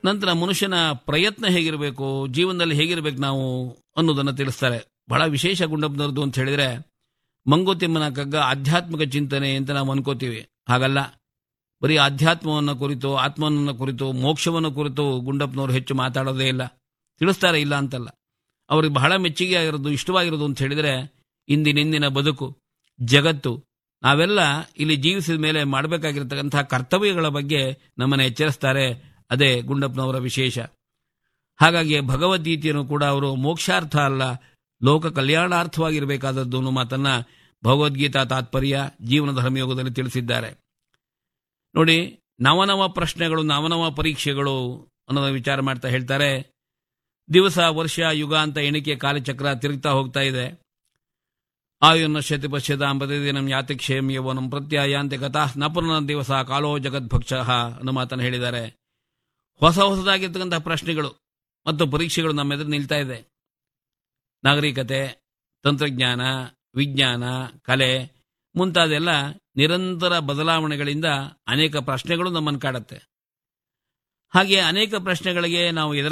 ನಂತರ ಮನುಷ್ಯನ ಪ್ರಯತ್ನ ಹೇಗಿರಬೇಕು ಜೀವನದಲ್ಲಿ ಹೇಗಿರಬೇಕು ನಾವು ಅನ್ನೋದನ್ನು ತಿಳಿಸ್ತಾರೆ ಬಹಳ ವಿಶೇಷ ಗುಂಡಪ್ಪನವ್ರದ್ದು ಅಂತ ಹೇಳಿದ್ರೆ ಮಂಗೋತಿಮ್ಮನ ಕಗ್ಗ ಆಧ್ಯಾತ್ಮಿಕ ಚಿಂತನೆ ಅಂತ ನಾವು ಅನ್ಕೋತೀವಿ ಹಾಗಲ್ಲ ಬರೀ ಆಧ್ಯಾತ್ಮವನ್ನು ಕುರಿತು ಆತ್ಮನನ್ನ ಕುರಿತು ಮೋಕ್ಷವನ್ನು ಕುರಿತು ಗುಂಡಪ್ಪನವರು ಹೆಚ್ಚು ಮಾತಾಡೋದೇ ಇಲ್ಲ ತಿಳಿಸ್ತಾರೆ ಇಲ್ಲ ಅಂತಲ್ಲ ಅವ್ರಿಗೆ ಬಹಳ ಮೆಚ್ಚುಗೆ ಆಗಿರೋದು ಇಷ್ಟವಾಗಿರೋದು ಅಂತ ಹೇಳಿದ್ರೆ ಇಂದಿನಿಂದಿನ ಬದುಕು ಜಗತ್ತು ನಾವೆಲ್ಲ ಇಲ್ಲಿ ಜೀವಿಸಿದ ಮೇಲೆ ಮಾಡಬೇಕಾಗಿರ್ತಕ್ಕಂತಹ ಕರ್ತವ್ಯಗಳ ಬಗ್ಗೆ ನಮ್ಮನ್ನು ಎಚ್ಚರಿಸ್ತಾರೆ ಅದೇ ಗುಂಡಪ್ಪನವರ ವಿಶೇಷ ಹಾಗಾಗಿ ಭಗವದ್ಗೀತೆಯನ್ನು ಕೂಡ ಅವರು ಮೋಕ್ಷಾರ್ಥ ಅಲ್ಲ ಲೋಕ ಕಲ್ಯಾಣಾರ್ಥವಾಗಿರಬೇಕಾದದ್ದು ಅನ್ನೋ ಮಾತನ್ನ ಭಗವದ್ಗೀತಾ ತಾತ್ಪರ್ಯ ಜೀವನ ಧರ್ಮಯೋಗದಲ್ಲಿ ತಿಳಿಸಿದ್ದಾರೆ ನೋಡಿ ನವನವ ಪ್ರಶ್ನೆಗಳು ನವನವ ಪರೀಕ್ಷೆಗಳು ಅನ್ನೋದ ವಿಚಾರ ಮಾಡ್ತಾ ಹೇಳ್ತಾರೆ ದಿವಸ ವರ್ಷ ಯುಗ ಅಂತ ಎಣಿಕೆ ಕಾಲಚಕ್ರ ತಿರುಗ್ತಾ ಹೋಗ್ತಾ ಇದೆ ಆಯುರ್ನ ಶತಿ ಪಶ್ಯತಾಂ ಪ್ರತಿದಿನಂ ಯಾತಿ ಕ್ಷೇಮ ಯೌವನಂ ಪ್ರತ್ಯಾಯಾಂತೆ ಗತಾ ನಪುರ್ನ ದಿವಸ ಕಾಲೋ ಜಗದ್ಭಕ್ಷ ಅನ್ನೋ ಮಾತನ್ನು ಹೇಳಿದ್ದಾರೆ ಹೊಸ ಹೊಸದಾಗಿರ್ತಕ್ಕಂತಹ ಪ್ರಶ್ನೆಗಳು ಮತ್ತು ಪರೀಕ್ಷೆಗಳು ನಮ್ಮ ಎದುರು ನಿಲ್ತಾ ಇದೆ ನಾಗರಿಕತೆ ತಂತ್ರಜ್ಞಾನ ವಿಜ್ಞಾನ ಕಲೆ ಮುಂತಾದೆಲ್ಲ ನಿರಂತರ ಬದಲಾವಣೆಗಳಿಂದ ಅನೇಕ ಪ್ರಶ್ನೆಗಳು ನಮ್ಮನ್ನು ಕಾಡುತ್ತೆ ಹಾಗೆ ಅನೇಕ ಪ್ರಶ್ನೆಗಳಿಗೆ ನಾವು ಎದುರ